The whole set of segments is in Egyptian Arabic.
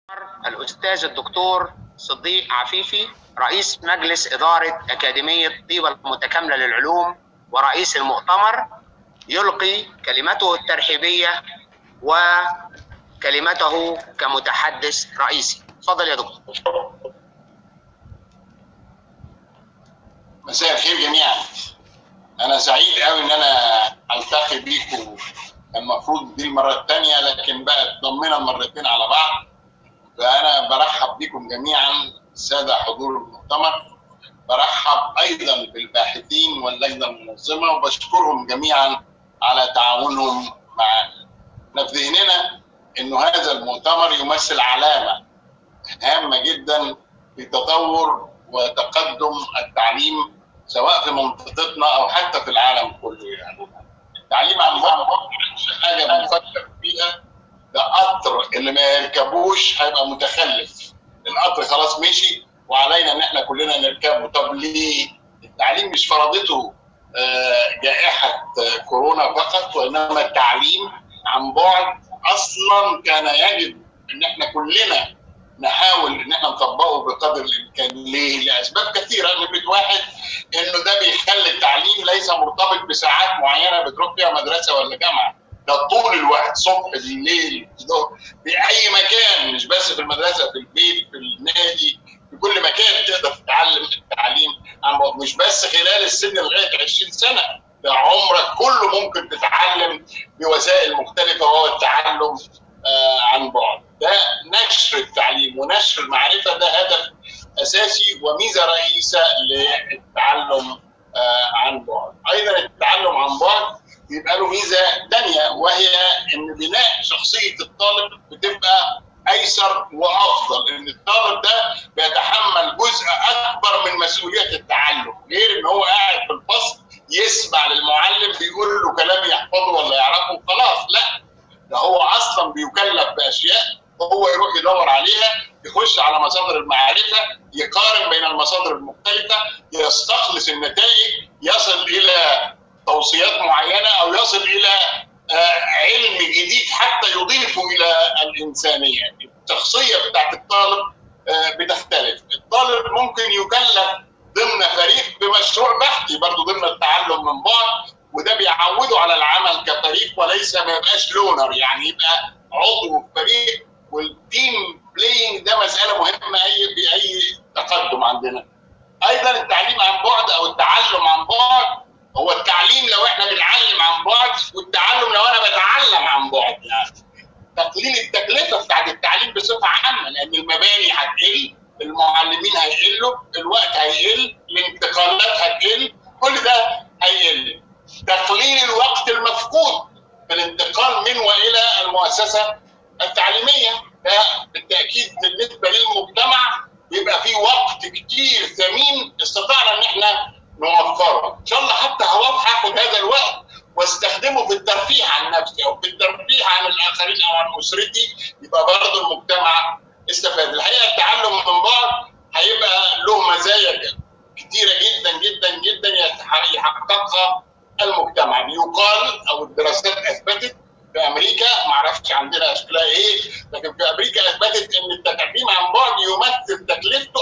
الأستاذ الدكتور صديق عفيفي رئيس مجلس إدارة أكاديمية طيبة المتكاملة للعلوم ورئيس المؤتمر يلقي كلمته الترحيبية وكلمته كمتحدث رئيسي تفضل يا دكتور مساء الخير جميعا انا سعيد قوي ان انا التقي بيكم المفروض دي المره الثانيه لكن بقى ضمنا مرتين على بعض فانا برحب بكم جميعا الساده حضور المؤتمر برحب ايضا بالباحثين واللجنه المنظمه وبشكرهم جميعا على تعاونهم معنا. احنا في ذهننا انه هذا المؤتمر يمثل علامه هامه جدا في تطور وتقدم التعليم سواء في منطقتنا او حتى في العالم كله يعني. التعليم عن بعد حاجه بنفكر فيها ده قطر اللي ما يركبوش هيبقى متخلف القطر خلاص مشي وعلينا ان احنا كلنا نركبه طب ليه التعليم مش فرضته جائحه كورونا فقط وانما التعليم عن بعد اصلا كان يجب ان احنا كلنا نحاول ان احنا نطبقه بقدر الامكان ليه؟ لاسباب كثيره نمره واحد انه ده بيخلي التعليم ليس مرتبط بساعات معينه بتروح فيها مدرسه ولا جامعه ده طول الوقت صبح بالليل في اي مكان مش بس في المدرسه في البيت في النادي في كل مكان تقدر تتعلم التعليم مش بس خلال السن لغايه 20 سنه ده عمرك كله ممكن تتعلم بوسائل مختلفه وهو التعلم آه عن بعد ده نشر التعليم ونشر المعرفه ده هدف اساسي وميزه رئيسه للتعلم آه عن بعد ايضا التعلم عن بعد بيبقى له ميزه ثانيه وهي ان بناء شخصيه الطالب بتبقى ايسر وافضل ان الطالب ده بيتحمل جزء اكبر من مسؤوليه التعلم غير ان هو قاعد في الفصل يسمع للمعلم بيقول له كلام يحفظه ولا يعرفه خلاص لا ده هو اصلا بيكلف باشياء هو يروح يدور عليها يخش على مصادر المعرفه يقارن بين المصادر المختلفه يستخلص النتائج يصل الى توصيات معينه او يصل الى علم جديد حتى يضيفه الى الانسانيه الشخصيه بتاعت الطالب بتختلف الطالب ممكن يكلف ضمن فريق بمشروع بحثي برضه ضمن التعلم من بعد وده بيعوده على العمل كفريق وليس ما يبقاش لونر يعني يبقى عضو في فريق والتيم بلاينج ده مساله مهمه اي في اي تقدم عندنا. ايضا التعليم عن بعد او التعلم عن بعد هو التعليم لو احنا بنعلم عن بعد والتعلم لو انا بتعلم عن بعد يعني. تقليل التكلفه بتاعت التعليم بصفه عامه لان المباني هتقل المعلمين هيقلوا الوقت هيقل الانتقالات هتقل كل ده هيقل تقليل الوقت المفقود في الانتقال من والى المؤسسه التعليميه ده بالتاكيد بالنسبه للمجتمع بيبقى في وقت كتير ثمين استطعنا ان احنا نوفره ان شاء الله حتى هاخد هذا الوقت واستخدمه في الترفيه عن نفسي او في الترفيه عن الاخرين او عن اسرتي يبقى برضه المجتمع استفاد الحقيقه التعلم من بعد هيبقى له مزايا كتيره جدا جدا جدا يحققها المجتمع بيقال او الدراسات اثبتت في امريكا ما اعرفش عندنا شكلها ايه لكن في امريكا اثبتت ان التعليم عن بعد يمثل تكلفته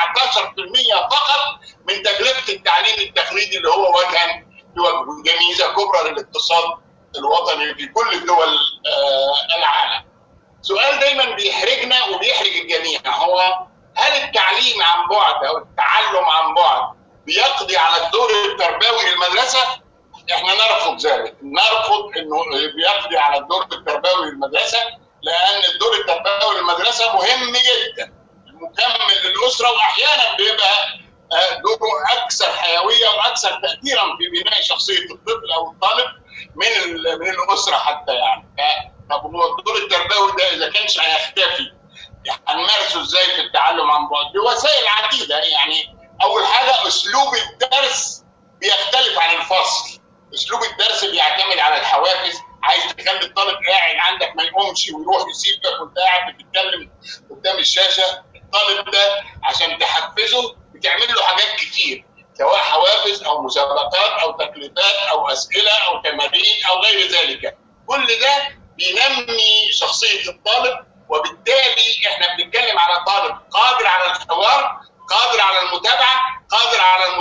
14% فقط من تكلفه التعليم التقليدي اللي هو وجها ودي ميزه كبرى للاقتصاد الوطني في كل دول آه العالم. سؤال دايما بيحرجنا وبيحرج الجميع هو هل التعليم عن بعد او التعلم عن بعد بيقضي على الدور التربوي للمدرسه؟ احنا نرفض ذلك، نرفض انه بيقضي على الدور التربوي للمدرسه لان الدور التربوي للمدرسه مهم جدا مكمل للاسره واحيانا بيبقى دوره اكثر حيويه واكثر تاثيرا في بناء شخصيه الطفل او الطالب من من الاسره حتى يعني طب هو الدور التربوي ده اذا كانش هيختفي هنمارسه ازاي في التعلم عن بعد؟ بوسائل عديده يعني اول حاجه اسلوب الدرس بيختلف عن الفصل اسلوب الدرس بيعتمد على الحوافز عايز تخلي الطالب قاعد عندك ما يقومش ويروح يسيبك وانت قاعد بتتكلم قدام الشاشه الطالب ده عشان تحفزه بتعمل له حاجات كتير سواء حوافز او مسابقات او تكليفات او اسئله او تمارين او غير ذلك كل ده بينمي شخصيه الطالب وبالتالي احنا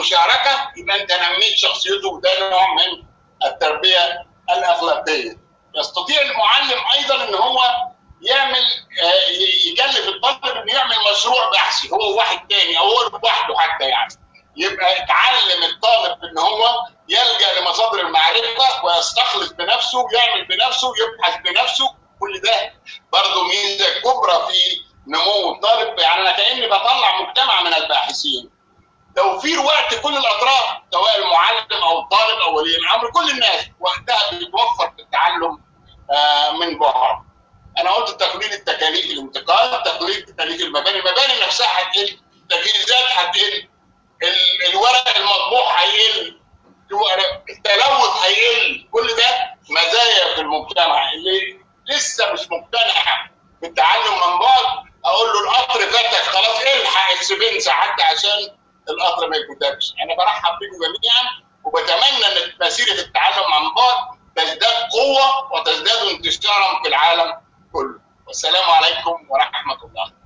المشاركه يبقى انت نميت شخصيته وده نوع من التربيه الاخلاقيه. يستطيع المعلم ايضا ان هو يعمل آه، ي- يكلف الطالب انه يعمل مشروع بحثي هو واحد تاني او هو لوحده حتى يعني. يبقى اتعلم الطالب ان هو يلجا لمصادر المعرفه ويستخلص بنفسه يعمل بنفسه يبحث بنفسه كل ده برضه ميزه كبرى في نمو الطالب يعني انا كاني بطلع مجتمع من الباحثين توفير وقت كل الاطراف سواء المعلم او الطالب او ولي الامر كل الناس وقتها بيتوفر في التعلم آه، من بعد انا قلت تقليل التكاليف الانتقال تقليل تكاليف المباني المباني نفسها هتقل التجهيزات هتقل ال- الورق المطبوع هيقل التلوث هيقل كل ده مزايا في المجتمع اللي لسه مش مقتنع بالتعلم من بعد اقول له القطر فاتك خلاص الحق السبنسه حتى عشان القطر ما يفوتكش انا برحب بكم جميعا وبتمنى ان مسيره التعلم عن بعد تزداد قوه وتزداد انتشارا في العالم كله والسلام عليكم ورحمه الله